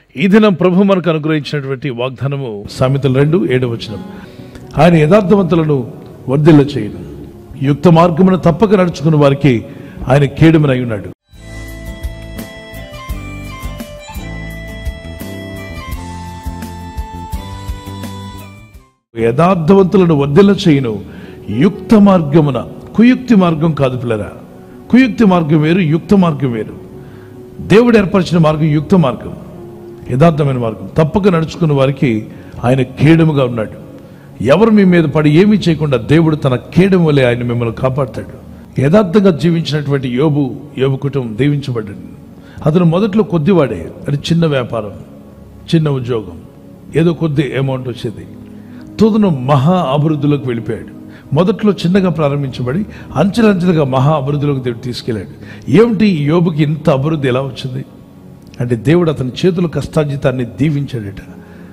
ఈ దినం ప్రభు మనకు అనుగ్రహించినటువంటి వాగ్దానము సామెతలు రెండు ఏడవ వచనం ఆయన యథార్థవంతులను వర్ధిల్ల చేయను యుక్త మార్గమును తప్పక నడుచుకున్న వారికి ఆయన కేడుమనై ఉన్నాడు యథార్థవంతులను వర్ధిల్ల చేయను యుక్త మార్గమున కుయుక్తి మార్గం కాదు పిల్లరా కుయుక్తి మార్గం వేరు యుక్త మార్గం వేరు దేవుడు ఏర్పరిచిన మార్గం యుక్త మార్గం యథార్థమైన మార్గం తప్పక నడుచుకున్న వారికి ఆయన కేడముగా ఉన్నాడు ఎవరు మీ మీద పడి ఏమీ చేయకుండా దేవుడు తన కేడము వలె ఆయన మిమ్మల్ని కాపాడతాడు యథార్థంగా జీవించినటువంటి యోబు యోబు కుటుంబం దీవించబడ్డాడు అతను మొదట్లో కొద్దివాడే అది చిన్న వ్యాపారం చిన్న ఉద్యోగం ఏదో కొద్ది అమౌంట్ వచ్చేది తుదను మహా అభివృద్ధిలోకి వెళ్ళిపోయాడు మొదట్లో చిన్నగా ప్రారంభించబడి అంచెలంచెలుగా మహా అభివృద్ధిలోకి దేవుడు తీసుకెళ్ళాడు ఏమిటి ఈ యోబుకి ఇంత అభివృద్ధి ఎలా వచ్చింది అంటే దేవుడు అతని చేతుల కష్టార్జితాన్ని దీవించాడట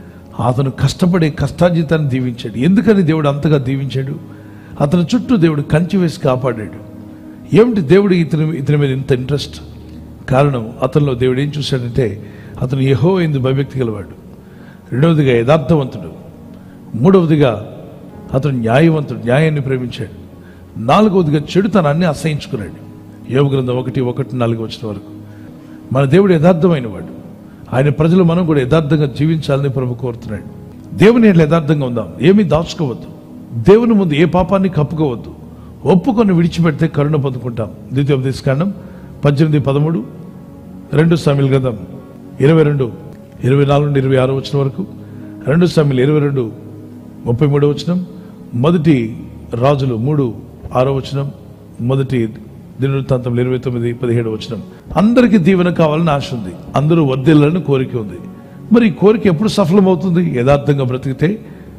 అతను కష్టపడే కష్టార్జితాన్ని దీవించాడు ఎందుకని దేవుడు అంతగా దీవించాడు అతని చుట్టూ దేవుడు కంచి వేసి కాపాడాడు ఏమిటి దేవుడు ఇతని ఇతని మీద ఇంత ఇంట్రెస్ట్ కారణం అతనిలో దేవుడు ఏం చూశాడంటే అతను యహో ఎందు భయభక్తి గలవాడు రెండవదిగా యథార్థవంతుడు మూడవదిగా అతను న్యాయవంతుడు న్యాయాన్ని ప్రేమించాడు నాలుగవదిగా చెడుతనాన్ని అసహించుకున్నాడు యోగ గ్రంథం ఒకటి ఒకటి నాలుగు వచ్చిన వరకు మన దేవుడు యథార్థమైన వాడు ఆయన ప్రజలు మనం కూడా యథార్థంగా జీవించాలని ప్రభు కోరుతున్నాడు దేవుని ఎట్లా యథార్థంగా ఉందాం ఏమీ దాచుకోవద్దు దేవుని ముందు ఏ పాపాన్ని కప్పుకోవద్దు ఒప్పుకొని విడిచిపెడితే కరుణ పొందుకుంటాం ద్వితీయోపదేశ కాండం పద్దెనిమిది పదమూడు రెండు సామిల్ గ్రంథం ఇరవై రెండు ఇరవై నాలుగు నుండి ఇరవై ఆరు వచ్చిన వరకు రెండు సామిల్ ఇరవై రెండు ముప్పై మూడో వచనం మొదటి రాజులు మూడు ఆరో వచనం మొదటి దినవృత్తాంతంలో ఇరవై తొమ్మిది పదిహేడు వచనం అందరికీ దీవెన కావాలని ఆశ ఉంది అందరూ వర్ధిల్లని కోరిక ఉంది మరి ఈ కోరిక ఎప్పుడు సఫలమవుతుంది యథార్థంగా బ్రతికితే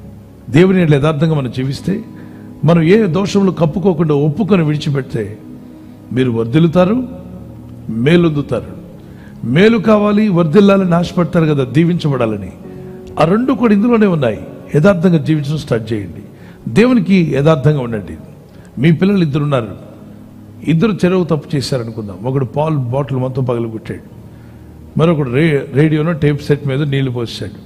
దేవుని ఎడల యథార్థంగా మనం జీవిస్తే మనం ఏ దోషములు కప్పుకోకుండా ఒప్పుకొని విడిచిపెడితే మీరు వర్ధిల్లుతారు మేలొందుతారు మేలు కావాలి వర్ధిల్లాలని ఆశపడతారు కదా దీవించబడాలని ఆ రెండు కూడా ఇందులోనే ఉన్నాయి యథార్థంగా జీవించడం స్టార్ట్ చేయండి దేవునికి యథార్థంగా ఉండండి మీ పిల్లలు ఇద్దరు ఉన్నారు ఇద్దరు చెరువు తప్పు చేశారనుకుందాం ఒకడు పాల్ బాటిల్ మొత్తం పగలగొట్టాడు మరొకడు రే రేడియోనో టేప్ సెట్ మీద నీళ్లు పోసాడు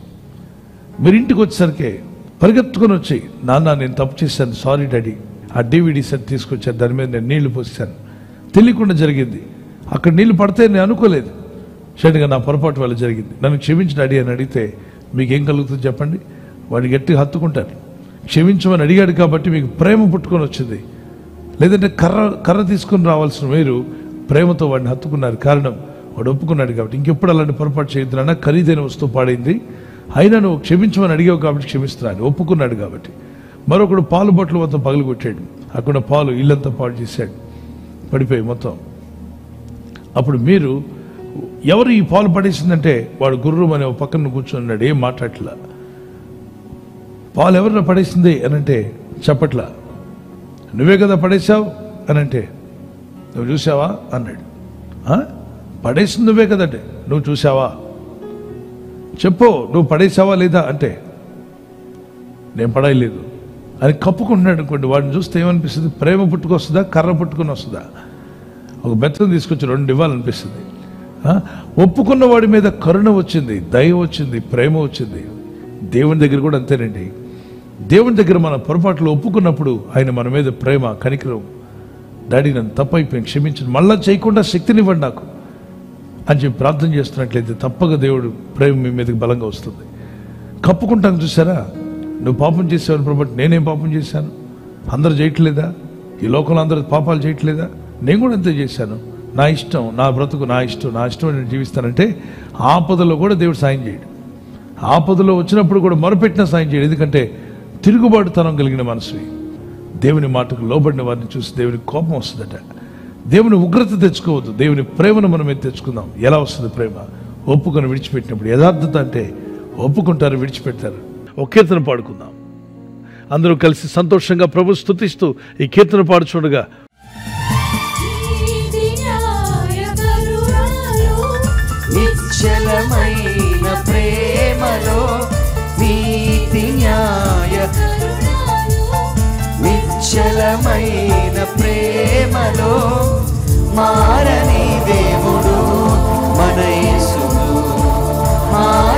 మీరు ఇంటికి వచ్చేసరికి పరిగెత్తుకొని వచ్చి నాన్న నేను తప్పు చేశాను సారీ డాడీ ఆ డివిడి సెట్ తీసుకొచ్చాను దాని మీద నేను నీళ్లు పోసాను తెలియకుండా జరిగింది అక్కడ నీళ్లు పడితే నేను అనుకోలేదు సడన్గా నా పొరపాటు వల్ల జరిగింది నన్ను క్షమించి డాడీ అని అడిగితే మీకు ఏం కలుగుతుంది చెప్పండి వాడు గట్టిగా హత్తుకుంటారు క్షమించమని అడిగాడు కాబట్టి మీకు ప్రేమ పుట్టుకొని వచ్చింది లేదంటే కర్ర కర్ర తీసుకొని రావాల్సిన మీరు ప్రేమతో వాడిని హత్తుకున్నారు కారణం వాడు ఒప్పుకున్నాడు కాబట్టి ఇంకెప్పుడు అలాంటి పొరపాటు చేయొద్దునన్నా ఖరీదైన వస్తువు పాడైంది అయినా నువ్వు క్షమించమని అడిగావు కాబట్టి క్షమిస్తున్నాను ఒప్పుకున్నాడు కాబట్టి మరొకడు పాలు బొట్టలు మొత్తం పగలగొట్టాడు అక్కడ పాలు ఇల్లంతా పాడు చేశాడు పడిపోయి మొత్తం అప్పుడు మీరు ఎవరు ఈ పాలు పడేసిందంటే వాడు గుర్రం అనే ఒక పక్కన కూర్చొని ఏం మాట్లాడట్లా పాలు ఎవరిన పడేసింది అని అంటే చెప్పట్లా నువ్వే కదా పడేశావు అని అంటే నువ్వు చూసావా అన్నాడు "ఆ? పడేసింది నువ్వే కదంటే నువ్వు చూసావా చెప్పు నువ్వు పడేసావా లేదా అంటే నేను పడేయలేదు అని కప్పుకుంటున్నాడు అనుకోండి వాడిని చూస్తే ఏమనిపిస్తుంది ప్రేమ పుట్టుకొస్తుందా కర్ర పుట్టుకొని వస్తుందా ఒక బెత్తను తీసుకొచ్చి రెండు ఇవ్వాలనిపిస్తుంది ఆ? ఒప్పుకున్న వాడి మీద కరుణ వచ్చింది దయ వచ్చింది ప్రేమ వచ్చింది దేవుని దగ్గర కూడా అంతేనండి దేవుని దగ్గర మన పొరపాట్లు ఒప్పుకున్నప్పుడు ఆయన మన మీద ప్రేమ కనికరం డాడీ నన్ను తప్పైపోయింది క్షమించండి మళ్ళా చేయకుండా శక్తినివ్వండి నాకు అని చెప్పి ప్రార్థన చేస్తున్నట్లయితే తప్పక దేవుడు ప్రేమ మీ మీదకి బలంగా వస్తుంది కప్పుకుంటాను చూసారా నువ్వు పాపం చేసావు ప్రభు నేనేం పాపం చేశాను అందరూ చేయట్లేదా ఈ లోకంలో అందరూ పాపాలు చేయట్లేదా నేను కూడా అంతే చేశాను నా ఇష్టం నా బ్రతుకు నా ఇష్టం నా ఇష్టం నేను జీవిస్తానంటే ఆపదలో కూడా దేవుడు సాయం చేయడు ఆపదలో వచ్చినప్పుడు కూడా మొరపెట్టిన సాయం చేయడు ఎందుకంటే తిరుగుబాటుతనం కలిగిన మనసువి దేవుని మాటకు లోబడిన వారిని చూసి దేవుని కోపం వస్తుందట దేవుని ఉగ్రత తెచ్చుకోవద్దు దేవుని ప్రేమను మనం మీద తెచ్చుకుందాం ఎలా వస్తుంది ప్రేమ ఒప్పుకొని విడిచిపెట్టినప్పుడు యథార్థత అంటే ఒప్పుకుంటారు విడిచిపెడతారు ఒక కీర్తన పాడుకుందాం అందరూ కలిసి సంతోషంగా ప్రభు స్తుతిస్తూ ఈ కీర్తన పాడుచుండగా నీతి న్యాయ కరుణలో నిశ్చలమైన ప్రేమలో నీతి న్యాయ కరుణలో నిశ్చలమైన ప్రేమలో మారని దేవుడు మన యేసుడు మా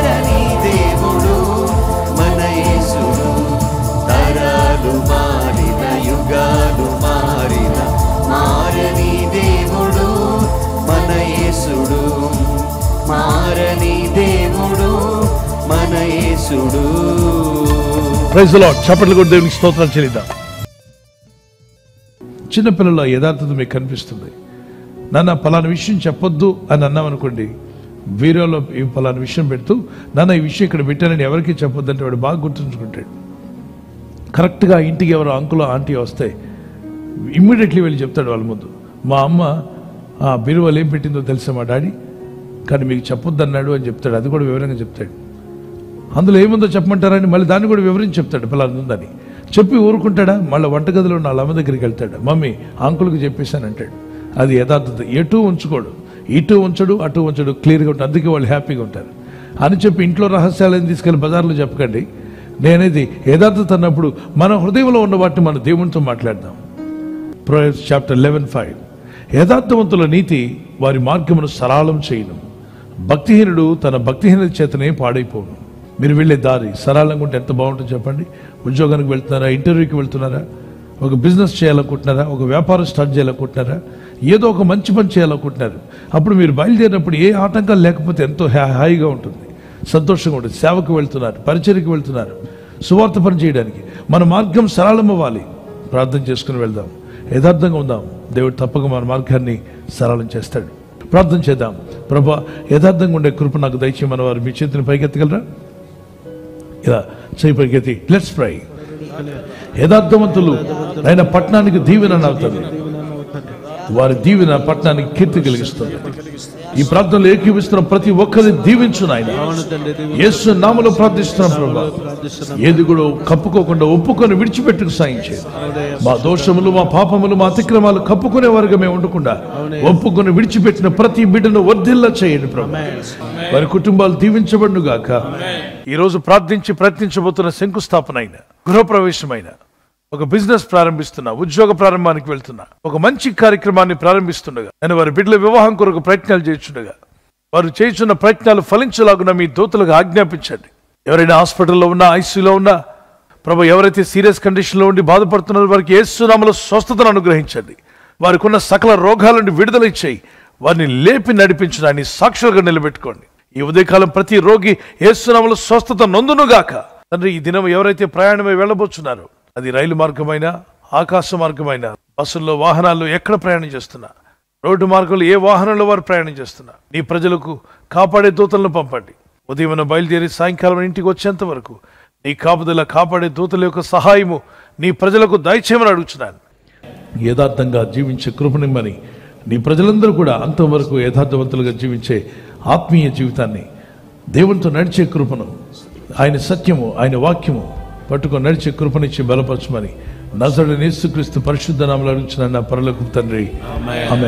మారని దేవుడు మన యేసుడు ప్రైజ్ లాడ్ చప్పట్లు కూడా దేవునికి స్తోత్రం చెల్లిద్దాం చిన్నపిల్లల యథార్థత మీకు కనిపిస్తుంది నాన్న పలానా విషయం చెప్పొద్దు అని అన్నాం అనుకోండి వీడియోలో ఈ పలానా విషయం పెడుతూ నాన్న ఈ విషయం ఇక్కడ పెట్టానని ఎవరికి చెప్పొద్దు అంటే వాడు బాగా గుర్తుంచుకుంటాడు కరెక్ట్గా ఇంటికి ఎవరో అంకులో ఆంటీ వస్తే ఇమ్మీడియట్లీ వెళ్ళి చెప్తాడు వాళ్ళ ముందు మా అమ్మ ఆ బీరువాలు ఏం పెట్టిందో తెలుసా మా డాడీ కానీ మీకు చెప్పొద్దు అన్నాడు అని చెప్తాడు అది కూడా వివరంగా చెప్తాడు అందులో ఏముందో చెప్పమంటారని మళ్ళీ దాన్ని కూడా వివరించి చెప్తాడు పిల్లలు ఉందని చెప్పి ఊరుకుంటాడా మళ్ళీ వంటగదిలో ఉన్న వాళ్ళ అమ్మ దగ్గరికి వెళ్తాడు మమ్మీ అంకుల్కి చెప్పేశాను అంటాడు అది యథార్థత ఎటు ఉంచుకోడు ఇటు ఉంచడు అటు ఉంచడు క్లియర్గా ఉంటుంది అందుకే వాళ్ళు హ్యాపీగా ఉంటారు అని చెప్పి ఇంట్లో రహస్యాలను తీసుకెళ్ళి బజార్లో చెప్పకండి నేనేది యథార్థత అన్నప్పుడు మన హృదయంలో ఉన్న వాటిని మన దేవునితో మాట్లాడదాం ప్రోయస్ చాప్టర్ లెవెన్ ఫైవ్ యథార్థవంతుల నీతి వారి మార్గమును సరళం చేయను భక్తిహీనుడు తన భక్తిహీనత చేతనే పాడైపోను మీరు వెళ్ళే దారి సరళంగా ఉంటే ఎంత బాగుంటుందో చెప్పండి ఉద్యోగానికి వెళ్తున్నారా ఇంటర్వ్యూకి వెళ్తున్నారా ఒక బిజినెస్ చేయాలనుకుంటున్నారా ఒక వ్యాపారం స్టార్ట్ చేయాలనుకుంటున్నారా ఏదో ఒక మంచి పని చేయాలనుకుంటున్నారు అప్పుడు మీరు బయలుదేరినప్పుడు ఏ ఆటంకాలు లేకపోతే ఎంతో హా- హాయిగా ఉంటుంది సంతోషంగా ఉంటుంది సేవకు వెళ్తున్నారు పరిచర్కి వెళ్తున్నారు సువార్త పని చేయడానికి మన మార్గం సరళం అవ్వాలి ప్రార్థన చేసుకుని వెళ్దాం యథార్థంగా ఉందాం దేవుడు తప్పక మన మార్గాన్ని సరళం చేస్తాడు ప్రార్థన చేద్దాం ప్రభా యథార్థంగా ఉండే కృప నాకు దయచేయమని వారు మీ చేతిని పైకెత్తగలరా ఇలా చేయి పైకెత్తి లెట్స్ ప్రై యథార్థవంతులు ఆయన పట్టణానికి దీవెన అవుతుంది వారి దీవెన పట్టణానికి కీర్తి కలిగిస్తుంది ఈ ప్రార్థనలో ఏకీవిస్తున్న ప్రతి ఒక్కరిని దీవించు నాయన యేసు నామలో ప్రార్థిస్తున్నాం ప్రభా ఏది కూడా కప్పుకోకుండా ఒప్పుకొని విడిచిపెట్టుకు సాయం చేయండి మా దోషములు మా పాపములు మా అతిక్రమాలు కప్పుకునే వారుగా మేము ఉండకుండా ఒప్పుకొని విడిచిపెట్టిన ప్రతి బిడ్డను వర్ధిల్లా చేయండి ప్రభా వారి కుటుంబాలు దీవించబడును గాక ఈ రోజు ప్రార్థించి ప్రయత్నించబోతున్న శంకుస్థాపన అయిన గృహప్రవేశమైన ఒక బిజినెస్ ప్రారంభిస్తున్నా ఉద్యోగ ప్రారంభానికి వెళ్తున్నా ఒక మంచి కార్యక్రమాన్ని ప్రారంభిస్తుండగా నేను వారి బిడ్డల వివాహం కొరకు ప్రయత్నాలు చేస్తుండగా వారు చేస్తున్న ప్రయత్నాలు ఫలించలాగున మీ దూతలకు ఆజ్ఞాపించండి ఎవరైనా హాస్పిటల్లో ఉన్నా ఐసీలో ఉన్నా ప్రభు ఎవరైతే సీరియస్ కండిషన్లో ఉండి బాధపడుతున్నారో వారికి ఏసునామలో స్వస్థతను అనుగ్రహించండి వారికి ఉన్న సకల రోగాల నుండి విడుదల ఇచ్చేయి వారిని లేపి నడిపించడాన్ని సాక్షులుగా నిలబెట్టుకోండి ఈ ఉదయకాలం ప్రతి రోగి ఏసునామలో స్వస్థత నొందునుగాక తండ్రి ఈ దినం ఎవరైతే ప్రయాణమై వెళ్ళబోతున్నారో అది రైలు మార్గమైనా ఆకాశ మార్గమైనా బస్సుల్లో వాహనాల్లో ఎక్కడ ప్రయాణం చేస్తున్నా రోడ్డు మార్గంలో ఏ వాహనంలో వారు ప్రయాణం చేస్తున్నా నీ ప్రజలకు కాపాడే దూతలను పంపండి ఉదయం బయలుదేరి సాయంకాలం ఇంటికి వచ్చేంత వరకు నీ కాపుదల కాపాడే దూతల యొక్క సహాయము నీ ప్రజలకు దయచేయమని అడుగుతున్నాను యథార్థంగా జీవించే కృపనిమ్మని నీ ప్రజలందరూ కూడా అంతవరకు యథార్థవంతులుగా జీవించే ఆత్మీయ జీవితాన్ని దేవునితో నడిచే కృపను ఆయన సత్యము ఆయన వాక్యము పట్టుకొని నడిచే కృపనిచ్చి బలపరచమని నజరుడు యేసుక్రీస్తు పరిశుద్ధ నామలు అడుగుచున్న నా పరలకు తండ్రి ఆమె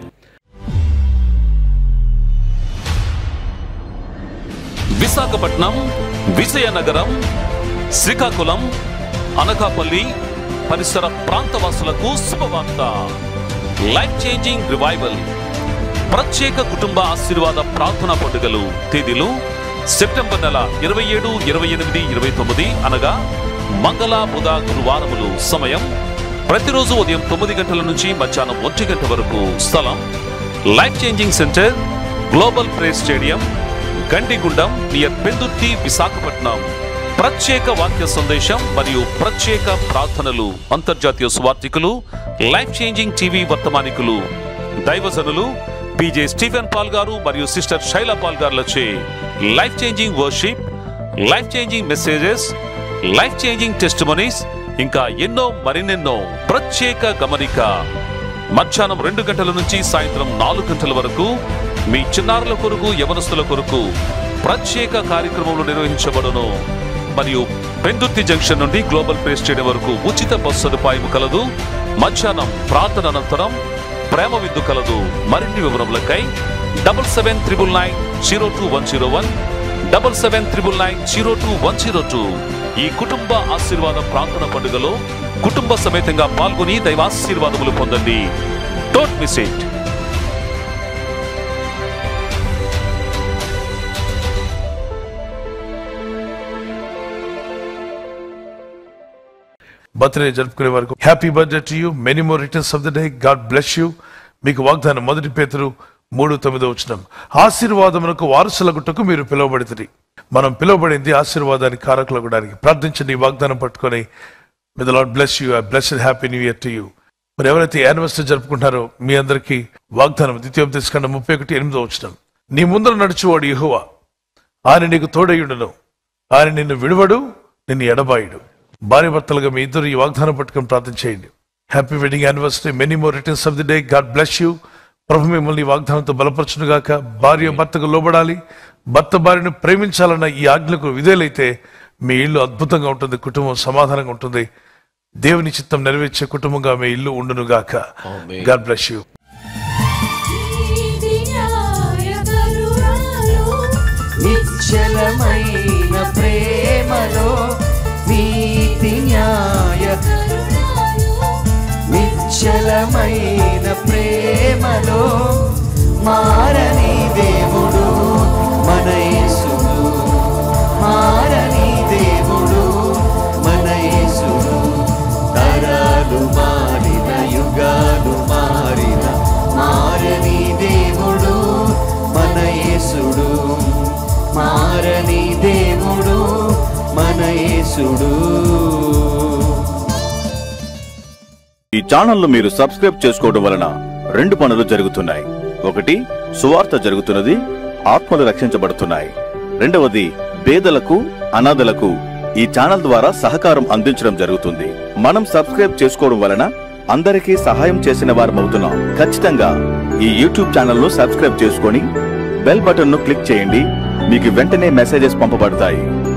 విశాఖపట్నం విజయనగరం శ్రీకాకుళం అనకాపల్లి పరిసర ప్రాంతవాసులకు శుభవార్త లైఫ్ చేంజింగ్ రివైవల్ ప్రత్యేక కుటుంబ ఆశీర్వాద ప్రార్థనా పండుగలు తేదీలు సెప్టెంబర్ నెల ఇరవై ఏడు ఇరవై ఎనిమిది ఇరవై తొమ్మిది అనగా మంగళ బుధ గురువారములు సమయం ప్రతిరోజు ఉదయం తొమ్మిది గంటల నుంచి మధ్యాహ్నం ఒంటి గంట వరకు స్థలం life changing centre global praise stadium Gandigundam near Pendurthi Visakhapatnam ప్రత్యేక వాక్య సందేశం మరియు ప్రత్యేక ప్రార్థనలు అంతర్జాతీయ సువార్థికులు లైఫ్ చేంజింగ్ టీవీ వర్తమానికులు దైవజనులు పీజే స్టీఫెన్ పాల్ గారు మరియు సిస్టర్ శైలా పాల్ గారులచే life changing worship life changing messages life changing testimonies ఇంకా ఎన్నో మరిన్నెన్నో ప్రత్యేక గమనిక మధ్యాహ్నం రెండు గంటల నుంచి సాయంత్రం నాలుగు గంటల వరకు మీ చిన్నారుల కొరకు యవనస్తుల కొరకు ప్రత్యేక కార్యక్రమాలు నిర్వహించబడును మరియు పెందుర్తి జంక్షన్ నుండి గ్లోబల్ ప్రేస్ స్టేడియం వరకు ఉచిత బస్సు సదుపాయం కలదు మధ్యాహ్నం ప్రార్థన అనంతరం ప్రేమ విందు కలదు మరిన్ని వివరములకై double seven triple nine zero two one zero one double seven triple nine zero two one zero two ఈ కుటుంబ ఆశీర్వాద ప్రార్థన పండుగలో కుటుంబ సమేతంగా పాల్గొని దైవాశీర్వాదములు పొందండి డోంట్ మిస్ ఇట్ బర్త్డే జరుపుకునే వరకు happy birthday to you many more returns of the day God bless you మీకు వాగ్దానం మొదటి పేతురు మూడు తొమ్మిదో వచ్చిన ఆశీర్వాదమునకు వారసులగుటకు మీరు పిలువబడితే మనం పిలువబడింది ఆశీర్వాదానికి కారకులగడానికి ప్రార్థించండి ఈ వాగ్దానం పట్టుకొని with Lord bless you blessed happy new year to you మరి ఎవరైతే యానివర్సరీ జరుపుకుంటారో మీ అందరికీ వాగ్దానం ద్వితీయోపదేశకండ ముప్పై ఒకటి ఎనిమిదో వచ్చిన నీ ముందర నడుచువాడు యెహోవా ఆయన నీకు తోడయుడును ఆయన నిన్ను విడువడు నిన్ను ఎడబాయుడు భార్య భర్తలుగా మీ ఇద్దరు ఈ వాగ్దానం పట్టుకొని ప్రార్థన చేయండి happy wedding anniversary many more returns of the day God bless you ప్రభు మిమ్మల్ని ఈ వాగ్దానంతో బలపరచును గాక భార్య భర్తకు లోబడాలి భర్త భార్యను ప్రేమించాలన్న ఈ ఆజ్ఞకు విధేలైతే మీ ఇల్లు అద్భుతంగా ఉంటుంది కుటుంబం సమాధానంగా ఉంటుంది దేవుని చిత్తం నెరవేర్చే కుటుంబంగా మీ ఇల్లు ఉండును గాక గాడ్ బ్లెస్ యూ నీతి న్యాయ కరుణలో నిశ్చలమైన ప్రేమలో నీతి న్యాయ కరుణలో నిశ్చలమైన ప్రేమలో మారని దేవుడు మన యేసుడు మారని దేవుడు మన యేసుడు తరాలు మారిన యుగాలు మారిన మారని దేవుడు మన యేసుడు మారని దేవుడు మన యేసుడు ఈ ఛానల్ను మీరు సబ్స్క్రైబ్ చేసుకోవడం వలన రెండు పనులు జరుగుతున్నాయి ఒకటి సువార్త జరుగుతున్నది ఆత్మలు రక్షించబడుతున్నాయి రెండవది పేదలకు అనాథలకు ఈ ఛానల్ ద్వారా సహకారం అందించడం జరుగుతుంది మనం సబ్స్క్రైబ్ చేసుకోవడం వలన అందరికీ సహాయం చేసిన వారమవుతున్నాం ఖచ్చితంగా ఈ యూట్యూబ్ ఛానల్ను సబ్స్క్రైబ్ చేసుకొని బెల్ బటన్ను క్లిక్ చేయండి మీకు వెంటనే మెసేజెస్ పంపబడతాయి